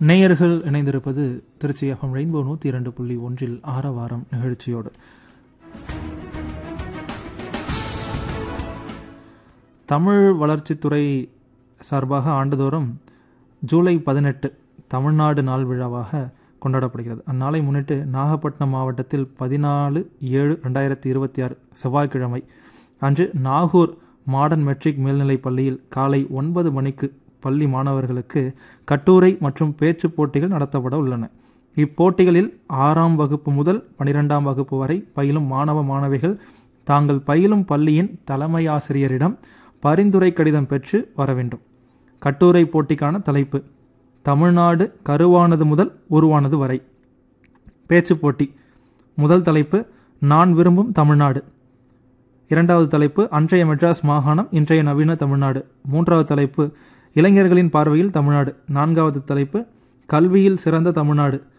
நேயர்கள் இணைந்திருப்பது Trichy FM rainbow நூற்றி இரண்டு புள்ளி ஒன்றில் ஆரவாரம் நிகழ்ச்சியோடு தமிழ் வளர்ச்சித்துறை சார்பாக ஆண்டுதோறும் ஜூலை பதினெட்டு தமிழ்நாடு நாள் விழாவாக கொண்டாடப்படுகிறது அந்நாளை முன்னிட்டு நாகப்பட்டினம் மாவட்டத்தில் பதினாலு ஏழு ரெண்டாயிரத்தி இருபத்தி ஆறு செவ்வாய்க்கிழமை அன்று நாகூர் மாடர்ன் மெட்ரிக் மேல்நிலைப் பள்ளியில் காலை ஒன்பது மணிக்கு பள்ளி மாணவர்களுக்கு கட்டுரை மற்றும் பேச்சு போட்டிகள் நடத்தப்பட உள்ளன இப்போட்டிகளில் ஆறாம் வகுப்பு முதல் பனிரெண்டாம் வகுப்பு வரை பயிலும் மாணவ மாணவிகள் தாங்கள் பயிலும் பள்ளியின் தலைமை ஆசிரியரிடம் பரிந்துரை கடிதம் பெற்று வர வேண்டும் கட்டுரை போட்டிக்கான தலைப்பு தமிழ்நாடு கருவானது முதல் உருவானது வரை பேச்சு போட்டி முதல் தலைப்பு நான் விரும்பும் தமிழ்நாடு இரண்டாவது தலைப்பு அன்றைய மெட்ராஸ் மாகாணம் இன்றைய நவீன தமிழ்நாடு மூன்றாவது தலைப்பு இளைஞர்களின் பார்வையில் தமிழ்நாடு நான்காவது தலைப்பு கல்வியில் சிறந்த தமிழ்நாடு